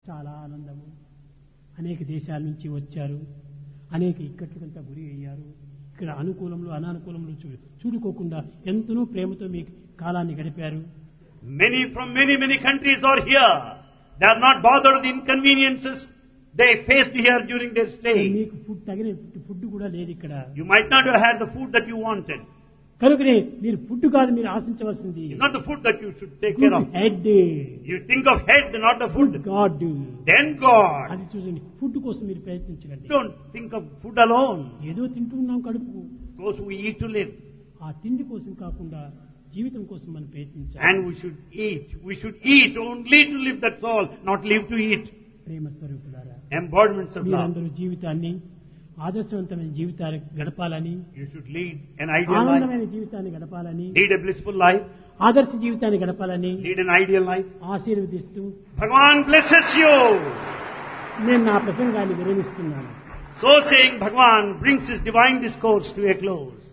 చాలా ఆనందము అనేక దేశాల నుంచి వచ్చారు అనేక ఇక్కట్లకంతా గురి అయ్యారు ఇక్కడ అనుకూలంలో అనానుకూలంలో చూ చూడుకోకుండా ఎంతనో ప్రేమతో మీ కాలాన్ని గడిపారు Many from many, many countries are here. They are not bothered with the inconveniences they faced here during their stay. మీకు ఫుడ్ తగిన ఫుడ్ కూడా లేదు ఇక్కడ You might not have had the food that you wanted. కనుకనే మీరు food కాదు మీరు ఆశించవలసింది It's not the food that you should take care of. Head You think of head, not the food food. God Then God. అది చూడండి food కోసం మీరు ప్రయత్నించకండి Don't think of food alone. ఏదో తింటున్నాం కడుపు Those who eat to live. ఆ తిండి కోసం కాకుండా జీవితం కోసం మనం ప్రయత్నించాలి And we should eat. We should eat only to live, that's all. Not live to eat. ప్రేమ స్వరూపులారా Embodiments of love. మీరందరూ జీవితాన్ని ఆదర్శవంతమైన జీవితాన్ని గడపాలని You should lead an ideal life. ఆనందమైన జీవితాన్ని గడపాలని Lead a blissful life. ఆదర్శ జీవితాన్ని గడపాలని Lead an ideal life. ఆశీర్వదిస్తూ Bhagavan blesses you. నేను నా ప్రసంగాన్ని విరమిస్తున్నాను So saying, Bhagavan brings his divine discourse to a close.